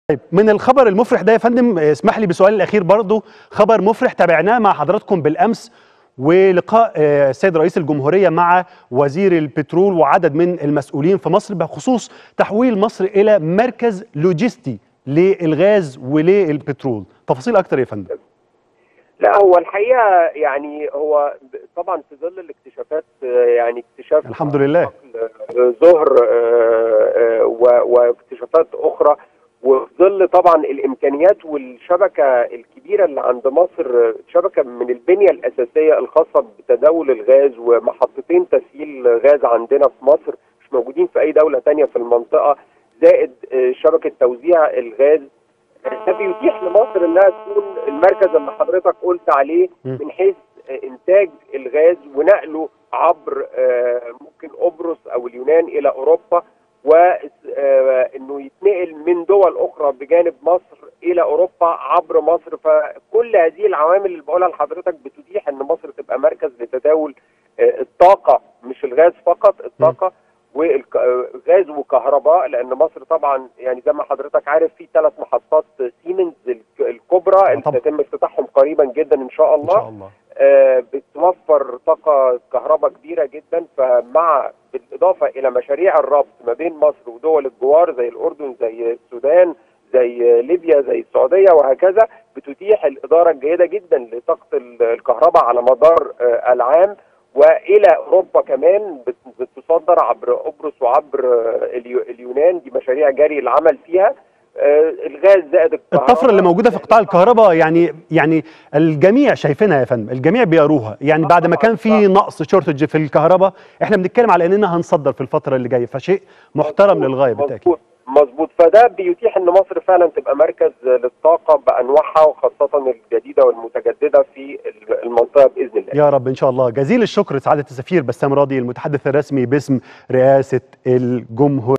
طيب من الخبر المفرح ده يا فندم اسمح لي بسؤال الاخير برضو خبر مفرح تابعناه مع حضراتكم بالامس ولقاء السيد رئيس الجمهوريه مع وزير البترول وعدد من المسؤولين في مصر بخصوص تحويل مصر الى مركز لوجستي للغاز وللبترول تفاصيل اكتر يا فندم لا هو الحقيقه يعني هو طبعا في ظل الاكتشافات يعني اكتشاف الحمد لله ظهر واكتشافات اخرى وفي ظل طبعا الامكانيات والشبكه الكبيره اللي عند مصر شبكه من البنيه الاساسيه الخاصه بتداول الغاز ومحطتين تسييل غاز عندنا في مصر مش موجودين في اي دوله تانية في المنطقه زائد شبكه توزيع الغاز ده بيتيح لمصر انها تكون المركز اللي حضرتك قلت عليه من حيث انتاج الغاز ونقله عبر ممكن قبرص او اليونان الى اوروبا وانه يتنقل من دول اخرى بجانب مصر الى اوروبا عبر مصر فكل هذه العوامل اللي بقولها لحضرتك بتتيح ان مصر تبقى مركز لتداول الطاقه مش الغاز فقط الطاقه والغاز وكهرباء لان مصر طبعا يعني زي ما حضرتك عارف في ثلاث محطات سيمنز الكبرى اللي سيتم افتتاحهم قريبا جدا ان شاء الله, إن شاء الله. آه بتوفر طاقه كهرباء كبيره جدا فمع بالاضافه الى مشاريع الربط ما بين مصر ودول الجوار زي الاردن زي السودان زي ليبيا زي السعوديه وهكذا بتتيح الاداره الجيده جدا لطاقه الكهرباء على مدار آه العام والى اوروبا كمان بتصدر عبر قبرص وعبر اليونان دي مشاريع جاري العمل فيها الغاز زائد الكهرباء الطفره اللي موجوده في قطاع الكهرباء يعني يعني الجميع شايفينها يا فندم الجميع بيروها يعني بعد ما كان في نقص شورتج في الكهرباء احنا بنتكلم على اننا هنصدر في الفتره اللي جايه فشيء محترم للغايه بالتاكيد مظبوط فده بيتيح ان مصر فعلا تبقى مركز للطاقه بانواعها وخاصه الجديده والمتجدده في المنطقه باذن الله. يا رب ان شاء الله، جزيل الشكر سعاده السفير بسام راضي المتحدث الرسمي باسم رئاسه الجمهوريه.